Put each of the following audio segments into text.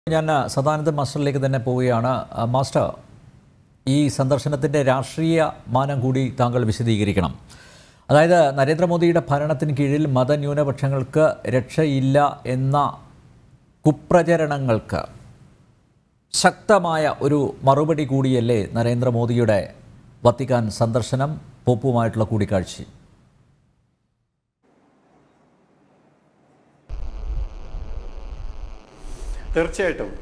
ഞാൻ സദാനന്ദ മാസ്റ്ററിലേക്ക് തന്നെ പോവുകയാണ് ആ, മാസ്റ്റർ ഈ സന്ദർശനത്തിൻ്റെ രാഷ്ട്രീയ മാനം കൂടി താങ്കൾ വിശദീകരിക്കണം അതായത് നരേന്ദ്രമോദിയുടെ ഭരണത്തിന് കീഴിൽ മതന്യൂനപക്ഷങ്ങൾക്ക് രക്ഷയില്ല എന്ന കുപ്രചരണങ്ങൾക്ക് ശക്തമായ ഒരു മറുപടി കൂടിയല്ലേ നരേന്ദ്രമോദിയുടെ വത്തിക്കാൻ സന്ദർശനം പോപ്പുമായിട്ടുള്ള കൂടിക്കാഴ്ച തീർച്ചയായിട്ടും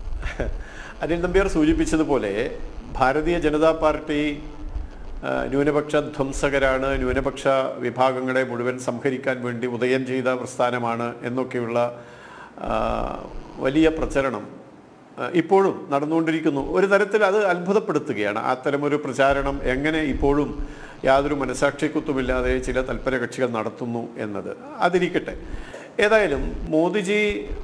അനിൽ നമ്പ്യാർ സൂചിപ്പിച്ചതുപോലെ ഭാരതീയ ജനതാ പാർട്ടി ആ, ന്യൂനപക്ഷ ധ്വംസകരാണ് ന്യൂനപക്ഷ വിഭാഗങ്ങളെ മുഴുവൻ സംഹരിക്കാൻ വേണ്ടി ഉദയം ചെയ്ത പ്രസ്ഥാനമാണ് എന്നൊക്കെയുള്ള ആ, വലിയ പ്രചരണം ആ, ഇപ്പോഴും നടന്നുകൊണ്ടിരിക്കുന്നു ഒരു തരത്തിൽ അത് അത്ഭുതപ്പെടുത്തുകയാണ് അത്തരമൊരു പ്രചാരണം എങ്ങനെ ഇപ്പോഴും യാതൊരു മനസാക്ഷിക്കുത്തുമില്ലാതെ ചില തൽപര കക്ഷികൾ നടത്തുന്നു എന്നത് അതിരിക്കട്ടെ ഏതായാലും മോദിജി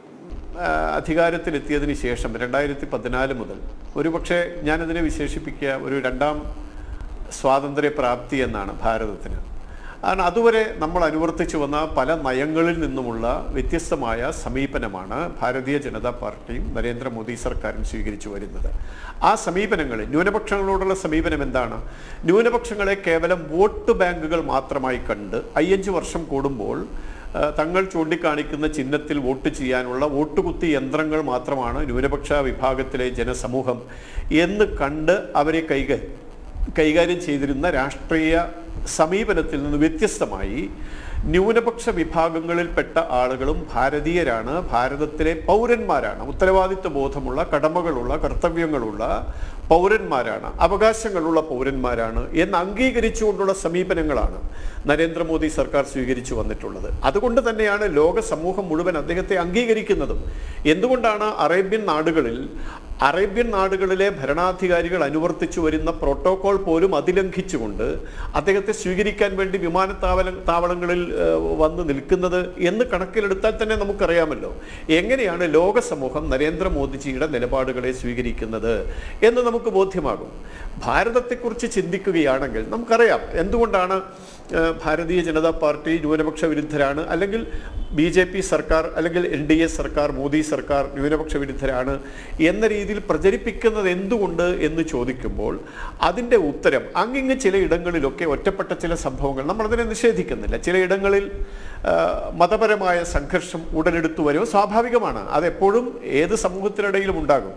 ആ, അധികാരത്തിലെത്തിയതിന് ശേഷം രണ്ടായിരത്തി പതിനാല് മുതൽ ഒരുപക്ഷെ ഞാനതിനെ വിശേഷിപ്പിക്കുക ഒരു രണ്ടാം സ്വാതന്ത്ര്യ പ്രാപ്തി എന്നാണ് ഭാരതത്തിന് കാരണം അതുവരെ നമ്മൾ അനുവർത്തിച്ചു വന്ന പല നയങ്ങളിൽ നിന്നുമുള്ള വ്യത്യസ്തമായ സമീപനമാണ് ഭാരതീയ ജനതാ പാർട്ടിയും നരേന്ദ്രമോദി സർക്കാരും സ്വീകരിച്ചു വരുന്നത് ആ സമീപനങ്ങളിൽ ന്യൂനപക്ഷങ്ങളോടുള്ള സമീപനം എന്താണ് ന്യൂനപക്ഷങ്ങളെ കേവലം വോട്ട് ബാങ്കുകൾ മാത്രമായി കണ്ട് അയ്യഞ്ച് വർഷം കൂടുമ്പോൾ ആ, തങ്ങൾ ചൂണ്ടിക്കാണിക്കുന്ന ചിഹ്നത്തിൽ വോട്ട് ചെയ്യാനുള്ള വോട്ടുകുത്തി യന്ത്രങ്ങൾ മാത്രമാണ് ന്യൂനപക്ഷ വിഭാഗത്തിലെ ജനസമൂഹം എന്ന് കണ്ട് അവരെ കൈക കൈകാര്യം ചെയ്തിരുന്ന രാഷ്ട്രീയ സമീപനത്തിൽ നിന്ന് വ്യത്യസ്തമായി ന്യൂനപക്ഷ വിഭാഗങ്ങളിൽപ്പെട്ട ആളുകളും ഭാരതീയരാണ് ഭാരതത്തിലെ പൗരന്മാരാണ് ഉത്തരവാദിത്വ ബോധമുള്ള കടമകളുള്ള കർത്തവ്യങ്ങളുള്ള പൗരന്മാരാണ് അവകാശങ്ങളുള്ള പൗരന്മാരാണ് എന്ന് അംഗീകരിച്ചുകൊണ്ടുള്ള സമീപനങ്ങളാണ് നരേന്ദ്രമോദി സർക്കാർ സ്വീകരിച്ചു വന്നിട്ടുള്ളത് അതുകൊണ്ട് തന്നെയാണ് ലോക സമൂഹം മുഴുവൻ അദ്ദേഹത്തെ അംഗീകരിക്കുന്നതും എന്തുകൊണ്ടാണ് അറേബ്യൻ നാടുകളിൽ അറേബ്യൻ നാടുകളിലെ ഭരണാധികാരികൾ അനുവർത്തിച്ചു വരുന്ന പ്രോട്ടോകോൾ പോലും അതിലംഘിച്ചുകൊണ്ട് അദ്ദേഹത്തെ സ്വീകരിക്കാൻ വേണ്ടി വിമാനത്താവല താവളങ്ങളിൽ ഏഹ്, വന്ന് നിൽക്കുന്നത് എന്ന് കണക്കിലെടുത്താൽ തന്നെ നമുക്കറിയാമല്ലോ എങ്ങനെയാണ് ലോക സമൂഹം നരേന്ദ്രമോദിജിയുടെ നിലപാടുകളെ സ്വീകരിക്കുന്നത് എന്ന് നമുക്ക് ബോധ്യമാകും ഭാരതത്തെക്കുറിച്ച് ചിന്തിക്കുകയാണെങ്കിൽ നമുക്കറിയാം എന്തുകൊണ്ടാണ് ഏഹ്, ഭാരതീയ ജനതാ പാർട്ടി ന്യൂനപക്ഷ വിരുദ്ധരാണ് അല്ലെങ്കിൽ ബി ജെ പി സർക്കാർ അല്ലെങ്കിൽ എൻ ഡി എ സർക്കാർ മോദി സർക്കാർ ന്യൂനപക്ഷ വിരുദ്ധരാണ് എന്ന രീതിയിൽ പ്രചരിപ്പിക്കുന്നത് എന്തുകൊണ്ട് എന്ന് ചോദിക്കുമ്പോൾ അതിൻ്റെ ഉത്തരം അങ്ങിങ്ങ് ചില ഇടങ്ങളിലൊക്കെ ഒറ്റപ്പെട്ട ചില സംഭവങ്ങൾ നമ്മളതിനെ നിഷേധിക്കുന്നില്ല ചില ഇടങ്ങളിൽ ആ, മതപരമായ സംഘർഷം ഉടലെടുത്തു വരും സ്വാഭാവികമാണ് അതെപ്പോഴും ഏത് സമൂഹത്തിനിടയിലും ഉണ്ടാകും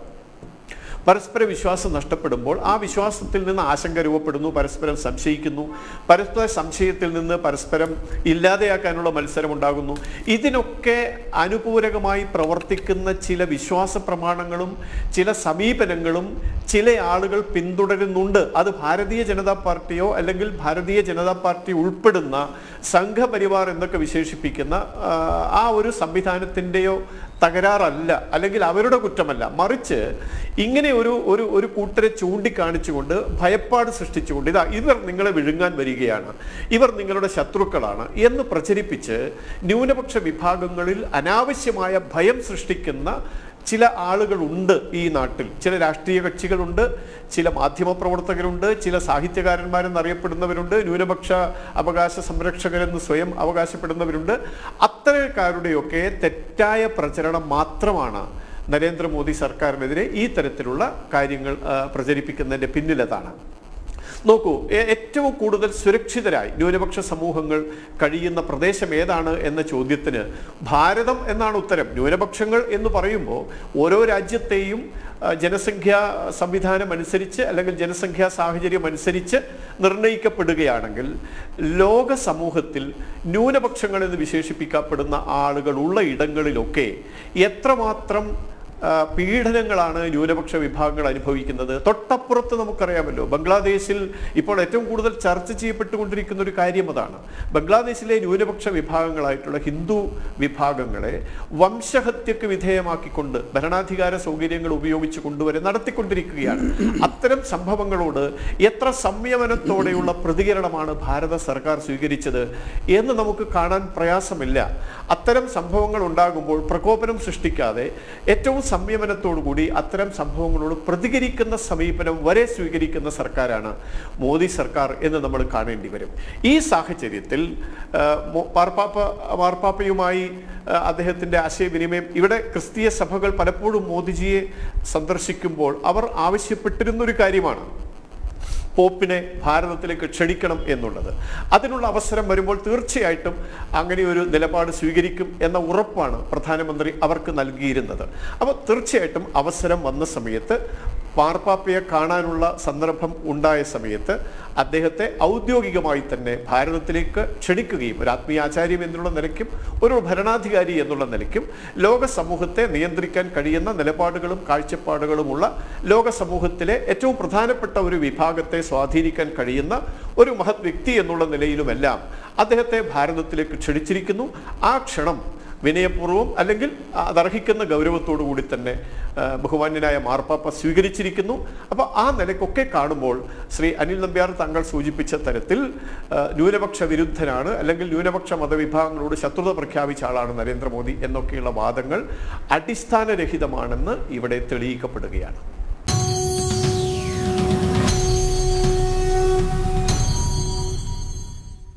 പരസ്പര വിശ്വാസം നഷ്ടപ്പെടുമ്പോൾ ആ വിശ്വാസത്തിൽ നിന്ന് ആശങ്ക രൂപപ്പെടുന്നു പരസ്പരം സംശയിക്കുന്നു പരസ്പര സംശയത്തിൽ നിന്ന് പരസ്പരം ഇല്ലാതെയാക്കാനുള്ള മത്സരം ഉണ്ടാകുന്നു ഇതിനൊക്കെ അനുപൂരകമായി പ്രവർത്തിക്കുന്ന ചില വിശ്വാസ പ്രമാണങ്ങളും ചില സമീപനങ്ങളും ചില ആളുകൾ പിന്തുടരുന്നുണ്ട് അത് ഭാരതീയ ജനതാ പാർട്ടിയോ അല്ലെങ്കിൽ ഭാരതീയ ജനതാ പാർട്ടി ഉൾപ്പെടുന്ന സംഘപരിവാർ എന്നൊക്കെ വിശേഷിപ്പിക്കുന്ന ആ, ആ ഒരു സംവിധാനത്തിൻ്റെയോ തകരാറല്ല അല്ലെങ്കിൽ അവരുടെ കുറ്റമല്ല മറിച്ച് ഇങ്ങനെ ഒരു ഒരു ഒരു കൂട്ടരെ ചൂണ്ടിക്കാണിച്ചുകൊണ്ട് ഭയപ്പാട് സൃഷ്ടിച്ചുകൊണ്ട് ഇതാ ഇവർ നിങ്ങളെ വിഴുങ്ങാൻ വരികയാണ് ഇവർ നിങ്ങളുടെ ശത്രുക്കളാണ് എന്ന് പ്രചരിപ്പിച്ച് ന്യൂനപക്ഷ വിഭാഗങ്ങളിൽ അനാവശ്യമായ ഭയം സൃഷ്ടിക്കുന്ന ചില ആളുകളുണ്ട് ഈ നാട്ടിൽ ചില രാഷ്ട്രീയ കക്ഷികളുണ്ട് ചില മാധ്യമ പ്രവർത്തകരുണ്ട് ചില സാഹിത്യകാരന്മാരെന്നറിയപ്പെടുന്നവരുണ്ട് ന്യൂനപക്ഷ അവകാശ സംരക്ഷകരെന്ന് സ്വയം അവകാശപ്പെടുന്നവരുണ്ട് അത്തരക്കാരുടെയൊക്കെ തെറ്റായ പ്രചരണം മാത്രമാണ് നരേന്ദ്രമോദി സർക്കാരിനെതിരെ ഈ തരത്തിലുള്ള കാര്യങ്ങൾ ആ, പ്രചരിപ്പിക്കുന്നതിൻ്റെ പിന്നിലതാണ് നോക്കൂ ഏ- ഏറ്റവും കൂടുതൽ സുരക്ഷിതരായി ന്യൂനപക്ഷ സമൂഹങ്ങൾ കഴിയുന്ന പ്രദേശം ഏതാണ് എന്ന ചോദ്യത്തിന് ഭാരതം എന്നാണ് ഉത്തരം ന്യൂനപക്ഷങ്ങൾ എന്ന് പറയുമ്പോൾ ഓരോ രാജ്യത്തെയും ആ, ജനസംഖ്യാ സംവിധാനം അനുസരിച്ച് അല്ലെങ്കിൽ ജനസംഖ്യാ സാഹചര്യം അനുസരിച്ച് നിർണയിക്കപ്പെടുകയാണെങ്കിൽ ലോക സമൂഹത്തിൽ ന്യൂനപക്ഷങ്ങൾ എന്ന് വിശേഷിപ്പിക്കപ്പെടുന്ന ആളുകൾ ഉള്ള ഇടങ്ങളിലൊക്കെ എത്രമാത്രം ആ, പീഡനങ്ങളാണ് ന്യൂനപക്ഷ വിഭാഗങ്ങൾ അനുഭവിക്കുന്നത് തൊട്ടപ്പുറത്ത് നമുക്കറിയാമല്ലോ ബംഗ്ലാദേശിൽ ഇപ്പോൾ ഏറ്റവും കൂടുതൽ ചർച്ച ചെയ്യപ്പെട്ടുകൊണ്ടിരിക്കുന്ന ഒരു കാര്യം അതാണ് ബംഗ്ലാദേശിലെ ന്യൂനപക്ഷ വിഭാഗങ്ങളായിട്ടുള്ള ഹിന്ദു വിഭാഗങ്ങളെ വംശഹത്യക്ക് വിധേയമാക്കിക്കൊണ്ട് ഭരണാധികാര സൗകര്യങ്ങൾ ഉപയോഗിച്ച് കൊണ്ടുവരെ നടത്തിക്കൊണ്ടിരിക്കുകയാണ് അത്തരം സംഭവങ്ങളോട് എത്ര സംയമനത്തോടെയുള്ള പ്രതികരണമാണ് ഭാരത സർക്കാർ സ്വീകരിച്ചത് എന്ന് നമുക്ക് കാണാൻ പ്രയാസമില്ല അത്തരം സംഭവങ്ങൾ ഉണ്ടാകുമ്പോൾ പ്രകോപനം സൃഷ്ടിക്കാതെ ഏറ്റവും സംയമനത്തോടു കൂടി അത്തരം സംഭവങ്ങളോട് പ്രതികരിക്കുന്ന സമീപനം വരെ സ്വീകരിക്കുന്ന സർക്കാരാണ് മോദി സർക്കാർ എന്ന് നമ്മൾ കാണേണ്ടി വരും ഈ സാഹചര്യത്തിൽ ആ, മോ- മാർപ്പാപ്പ മാർപ്പാപ്പയുമായി ആ, അദ്ദേഹത്തിന്റെ ആശയവിനിമയം ഇവിടെ ക്രിസ്തീയ സഭകൾ പലപ്പോഴും മോദിജിയെ സന്ദർശിക്കുമ്പോൾ അവർ ആവശ്യപ്പെട്ടിരുന്നൊരു കാര്യമാണ് പോപ്പിനെ ഭാരതത്തിലേക്ക് ക്ഷണിക്കണം എന്നുള്ളത് അതിനുള്ള അവസരം വരുമ്പോൾ തീർച്ചയായിട്ടും അങ്ങനെ ഒരു നിലപാട് സ്വീകരിക്കും എന്ന ഉറപ്പാണ് പ്രധാനമന്ത്രി അവർക്ക് നൽകിയിരുന്നത് അപ്പോൾ തീർച്ചയായിട്ടും അവസരം വന്ന സമയത്ത് മാർപ്പാപ്പയെ കാണാനുള്ള സന്ദർഭം ഉണ്ടായ സമയത്ത് അദ്ദേഹത്തെ ഔദ്യോഗികമായി തന്നെ ഭാരതത്തിലേക്ക് ക്ഷണിക്കുകയും ഒരു ആത്മീയാചാര്യം എന്നുള്ള നിലയ്ക്കും ഒരു ഭരണാധികാരി എന്നുള്ള നിലയ്ക്കും ലോക സമൂഹത്തെ നിയന്ത്രിക്കാൻ കഴിയുന്ന നിലപാടുകളും കാഴ്ചപ്പാടുകളുമുള്ള ലോക സമൂഹത്തിലെ ഏറ്റവും പ്രധാനപ്പെട്ട ഒരു വിഭാഗത്തെ സ്വാധീനിക്കാൻ കഴിയുന്ന ഒരു മഹത് വ്യക്തി എന്നുള്ള നിലയിലുമെല്ലാം അദ്ദേഹത്തെ ഭാരതത്തിലേക്ക് ക്ഷണിച്ചിരിക്കുന്നു ആ ക്ഷണം വിനയപൂർവ്വം അല്ലെങ്കിൽ അതർഹിക്കുന്ന ഗൗരവത്തോടു കൂടി തന്നെ ആ, ബഹുമാന്യനായ മാർപ്പാപ്പ സ്വീകരിച്ചിരിക്കുന്നു അപ്പോൾ ആ നിലയ്ക്കൊക്കെ കാണുമ്പോൾ ശ്രീ അനിൽ നമ്പ്യാർ താങ്കൾ സൂചിപ്പിച്ച തരത്തിൽ ആ, ന്യൂനപക്ഷ വിരുദ്ധനാണ് അല്ലെങ്കിൽ ന്യൂനപക്ഷ മതവിഭാഗങ്ങളോട് ശത്രുത പ്രഖ്യാപിച്ച ആളാണ് നരേന്ദ്രമോദി എന്നൊക്കെയുള്ള വാദങ്ങൾ അടിസ്ഥാനരഹിതമാണെന്ന് ഇവിടെ തെളിയിക്കപ്പെടുകയാണ്